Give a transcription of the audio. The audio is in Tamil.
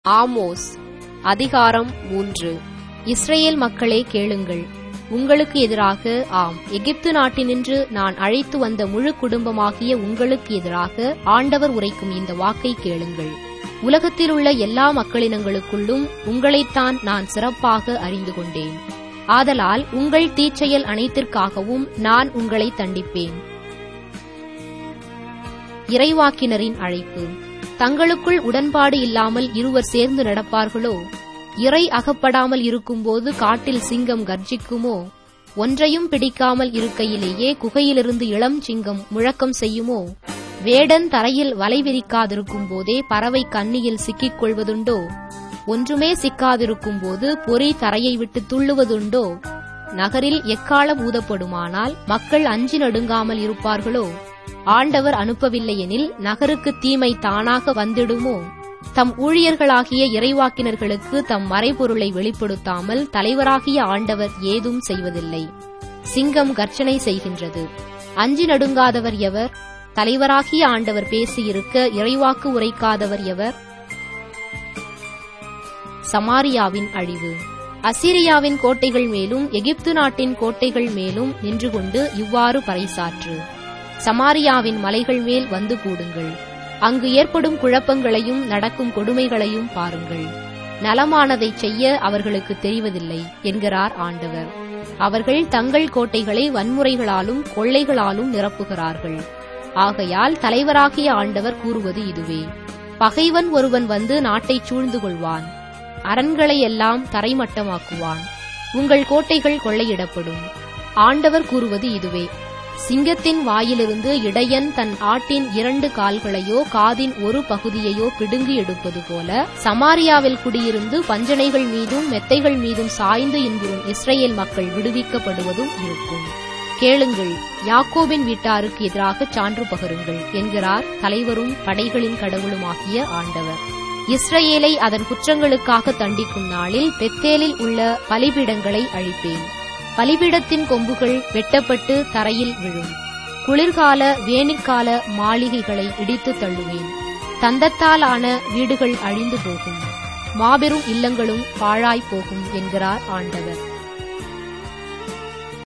ஆமோஸ் அதிகாரம் மூன்று இஸ்ரேல் மக்களே கேளுங்கள் உங்களுக்கு எதிராக ஆம் எகிப்து நாட்டினின்று நான் அழைத்து வந்த முழு குடும்பமாகிய உங்களுக்கு எதிராக ஆண்டவர் உரைக்கும் இந்த வாக்கை கேளுங்கள் உலகத்தில் உள்ள எல்லா மக்களினங்களுக்குள்ளும் உங்களைத்தான் நான் சிறப்பாக அறிந்து கொண்டேன் ஆதலால் உங்கள் தீச்செயல் அனைத்திற்காகவும் நான் உங்களை தண்டிப்பேன் இறைவாக்கினரின் அழைப்பு தங்களுக்குள் உடன்பாடு இல்லாமல் இருவர் சேர்ந்து நடப்பார்களோ இறை அகப்படாமல் இருக்கும்போது காட்டில் சிங்கம் கர்ஜிக்குமோ ஒன்றையும் பிடிக்காமல் இருக்கையிலேயே குகையிலிருந்து இளம் சிங்கம் முழக்கம் செய்யுமோ வேடன் தரையில் வலை விரிக்காதிருக்கும் போதே பறவை கண்ணியில் சிக்கிக் கொள்வதுண்டோ ஒன்றுமே சிக்காதிருக்கும் போது பொறி தரையை விட்டு துள்ளுவதுண்டோ நகரில் எக்காலம் ஊதப்படுமானால் மக்கள் அஞ்சி நடுங்காமல் இருப்பார்களோ ஆண்டவர் அனுப்பவில்லையெனில் நகருக்கு தீமை தானாக வந்திடுமோ தம் ஊழியர்களாகிய இறைவாக்கினர்களுக்கு தம் மறைபொருளை வெளிப்படுத்தாமல் தலைவராகிய ஆண்டவர் ஏதும் செய்வதில்லை சிங்கம் கர்ச்சனை செய்கின்றது அஞ்சி நடுங்காதவர் எவர் தலைவராகிய ஆண்டவர் பேசியிருக்க இறைவாக்கு உரைக்காதவர் எவர் சமாரியாவின் அழிவு அசிரியாவின் கோட்டைகள் மேலும் எகிப்து நாட்டின் கோட்டைகள் மேலும் நின்று கொண்டு இவ்வாறு பறைசாற்று சமாரியாவின் மலைகள் மேல் வந்து கூடுங்கள் அங்கு ஏற்படும் குழப்பங்களையும் நடக்கும் கொடுமைகளையும் பாருங்கள் நலமானதைச் செய்ய அவர்களுக்கு தெரிவதில்லை என்கிறார் ஆண்டவர் அவர்கள் தங்கள் கோட்டைகளை வன்முறைகளாலும் கொள்ளைகளாலும் நிரப்புகிறார்கள் ஆகையால் தலைவராகிய ஆண்டவர் கூறுவது இதுவே பகைவன் ஒருவன் வந்து நாட்டைச் சூழ்ந்து கொள்வான் அரண்களை எல்லாம் தரைமட்டமாக்குவான் உங்கள் கோட்டைகள் கொள்ளையிடப்படும் ஆண்டவர் கூறுவது இதுவே சிங்கத்தின் வாயிலிருந்து இடையன் தன் ஆட்டின் இரண்டு கால்களையோ காதின் ஒரு பகுதியையோ பிடுங்கி எடுப்பது போல சமாரியாவில் குடியிருந்து பஞ்சனைகள் மீதும் மெத்தைகள் மீதும் சாய்ந்து இன்புறும் இஸ்ரேல் மக்கள் விடுவிக்கப்படுவதும் இருக்கும் கேளுங்கள் யாக்கோபின் வீட்டாருக்கு எதிராக சான்று பகருங்கள் என்கிறார் தலைவரும் படைகளின் கடவுளுமாகிய ஆண்டவர் இஸ்ரேலை அதன் குற்றங்களுக்காக தண்டிக்கும் நாளில் பெத்தேலில் உள்ள பலிபீடங்களை அழிப்பேன் பலிபீடத்தின் கொம்புகள் வெட்டப்பட்டு தரையில் விழும் குளிர்கால வேணிற்கால மாளிகைகளை இடித்து தள்ளுவேன் தந்தத்தால் ஆன வீடுகள் அழிந்து போகும் மாபெரும் இல்லங்களும் பாழாய் போகும் என்கிறார் ஆண்டவர்